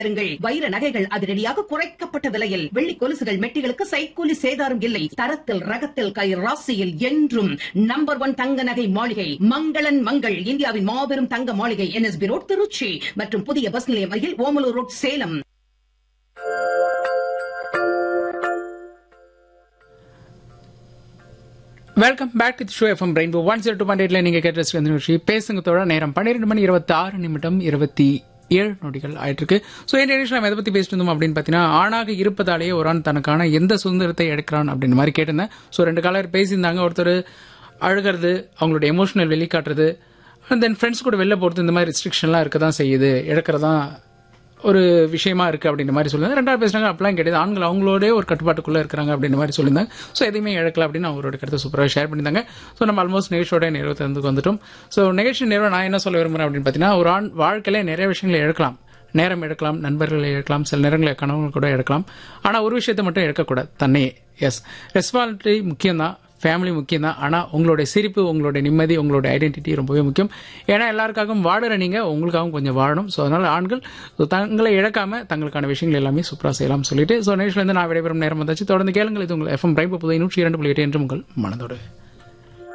பெறுங்கள் வைர நகைகள் அதிரடியாக குறைக்கப்பட்ட விலையில் வெள்ளி கொலுசுகள் மெட்டிகளுக்கு சைக்கூலி சேதாரம் இல்லை தரத்தில் ரகத்தில் கை ராசியில் என்றும் நம்பர் ஒன் தங்க நகை மாளிகை மங்களன் மங்கள் இந்தியாவின் மாபெரும் தங்க மாளிகை என்எஸ்பி ரோட் திருச்சி மற்றும் புதிய பஸ் நிலையம் அருகில் Omalur road Salem welcome back to show FM rainbow one zero two point எயிட்ல நீங்க கேட்ட ஸ்ரீ நிகழ்ச்சி பேசுங்க தோட நேரம் பன்னிரெண்டு மணி இருபத்தி ஆறு நிமிடம் இருபத்தி ஏழு நொடிகள் ஆயிட்டு இருக்கு ஸோ இந்த நிகழ்ச்சி நம்ம எதை பத்தி பேசிட்டு இருந்தோம் அப்படின்னு பார்த்தீங்கன்னா ஆணாக இருப்பதாலேயே ஒரு ஆண் தனக்கான எந்த சுதந்திரத்தை எடுக்கிறான் அப்படின்னு மாதிரி கேட்டிருந்தேன் ஸோ ரெண்டு காலர் பேசியிருந்தாங்க ஒருத்தர் அழுகிறது அவங்களோட எமோஷனல் வெளிக்காட்டுறது அண்ட் தென் ஃப்ரெண்ட்ஸ் கூட வெளில போகிறது இந்த மாதிரி ரெஸ்ட்ரிக்ஷன்லாம் இருக்க தான் செய்யுது எடுக்கிறதான் ஒரு விஷயமா இருக்கு அப்படின்ற மாதிரி சொல்லுங்க ரெண்டாவது பேசுறாங்க அப்பெல்லாம் கிடையாது ஆண்கள் அவங்களோட ஒரு கட்டுப்பாட்டுக்குள்ள இருக்கிறாங்க அப்படின்ற மாதிரி சொல்லியிருந்தாங்க ஸோ எதையுமே இழக்கல அப்படின்னு அவங்களோட கருத்தை சூப்பராக ஷேர் பண்ணியிருந்தாங்க ஸோ நம்ம ஆல்மோஸ்ட் நிகழ்ச்சியோட நிறைவு வந்துட்டோம் ஸோ நிகழ்ச்சி நிறைவு நான் என்ன சொல்ல விரும்புறேன் அப்படின்னு பார்த்தீங்கன்னா ஒரு ஆண் வாழ்க்கையில நிறைய விஷயங்களை இழக்கலாம் நேரம் எடுக்கலாம் நண்பர்களை இழக்கலாம் சில நேரங்களில் கணவன் கூட எடுக்கலாம் ஆனால் ஒரு விஷயத்தை மட்டும் எடுக்கக்கூடாது தன்னையே எஸ் ரெஸ்பான்சிபிலிட்டி முக்கியம் தான் ஃபேமிலி முக்கியம் தான் ஆனால் உங்களுடைய சிரிப்பு உங்களுடைய நிம்மதி உங்களுடைய ஐடென்டிட்டி ரொம்பவே முக்கியம் ஏன்னா எல்லாருக்காகவும் வாடுற நீங்கள் உங்களுக்காகவும் கொஞ்சம் வாழணும் ஸோ அதனால் ஆண்கள் so தங்களை இழக்காம தங்களுக்கான விஷயங்கள் எல்லாமே சூப்பராக செய்யலாம் சொல்லிட்டு ஸோ நேஷன்லேருந்து நான் விடைபெறும் நேரம் வந்தாச்சு தொடர்ந்து கேளுங்கள் இது உங்கள் எஃப்எம் பிரைப் புதை நூற்றி இரண்டு புள்ளி எட்டு என்று உங்கள் மனதோடு